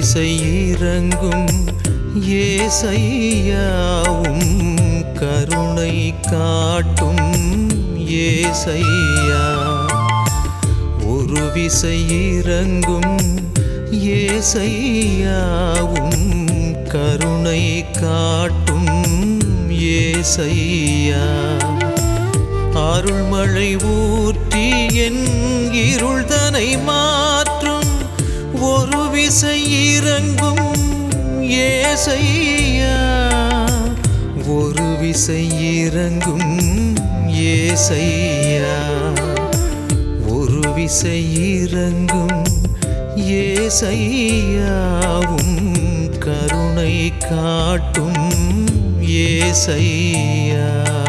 விசை இறங்கும் ஏசையாவும் கருணை காட்டும் ஏசையா ஒரு விசை இறங்கும் ஏசையாவும் கருணை காட்டும் ஏசையா அருள்மழை ஊற்றி என் இருள்தனை மாற்றும் ஒரு விசை இறங்கும் ஏசையா ஒரு விசை இறங்கும் ஏசையா ஒரு விசை இறங்கும் ஏசையாவும் கருணை காட்டும் ஏசையா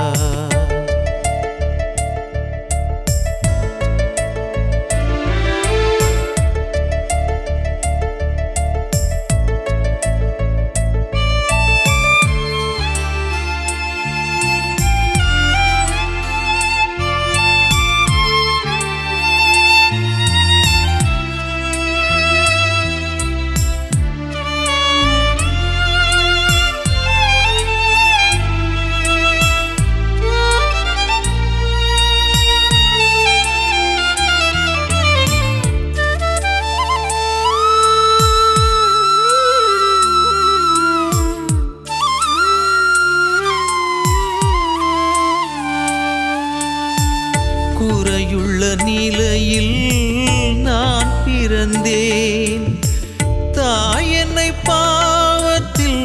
குறையுள்ள நிலையில் நான் பிறந்தேன் தாய் என்னை பாவத்தில்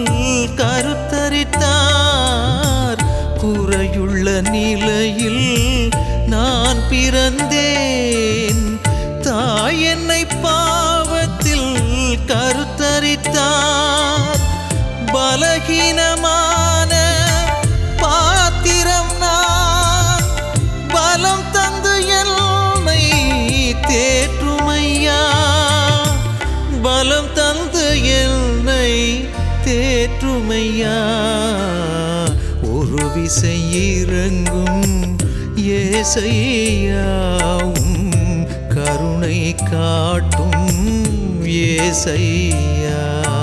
கருத்தரித்தார் குறையுள்ள நிலையில் நான் பிறந்தேன் தாய் என்னை பாவத்தில் கருத்தரித்தார் பலகீனமான பாத்திரம் நான் பலம் தந்து என்னை தேற்றுமையா பலம் தந்து என்னை தேற்றுமையா ஒரு விசை இறங்கும் ஏசையாவும் கருணை காட்டும் ஏசையா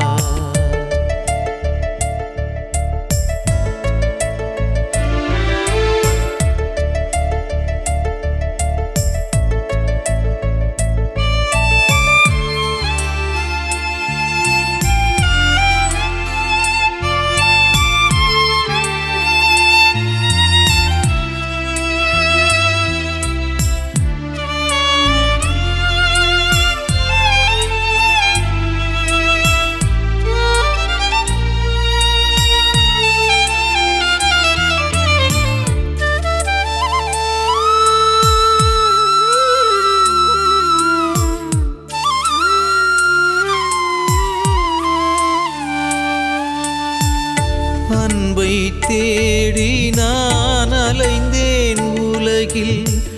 அன்பை தேடி நான் அலைந்தேன் உலகில்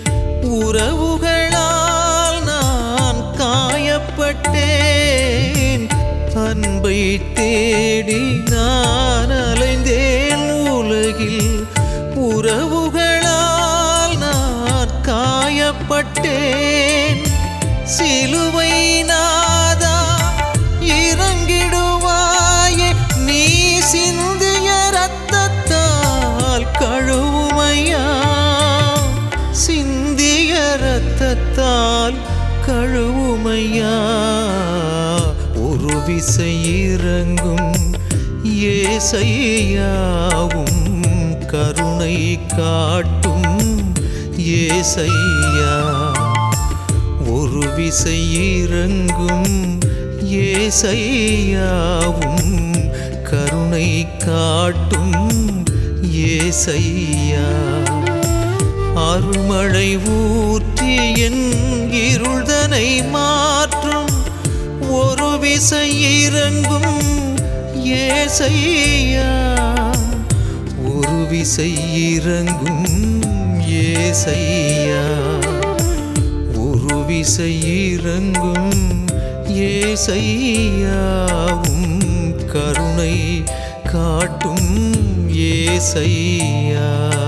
உறவுகளால் நான் காயப்பட்டேன் அன்பை தேடி நான் அலைந்தேன் உலகில் உறவுகளால் நான் காயப்பட்டேன் சிலுவை நாதா இறங்கிடுவாயே நீ சிந்திய ரத்தத்தால் கழுவுமையா சிந்திய ரத்தத்தால் கழுவுமையா ஒரு விசை இறங்கும் ஏசையாவும் கருணை காட்டும் ஏசையா ஒரு விசை இறங்கும் ஏசையாவும் கருணை காட்டும் ஏசையா அருள்மழை ஊற்றி என் இருள்தனை மாற்றும் ஒரு விசை இறங்கும் ஏசையா ஒரு விசை இறங்கும் ஏசையா ஒரு விசை இறங்கும் ஏசையாவும் கருணை காட்டும் ஏசையா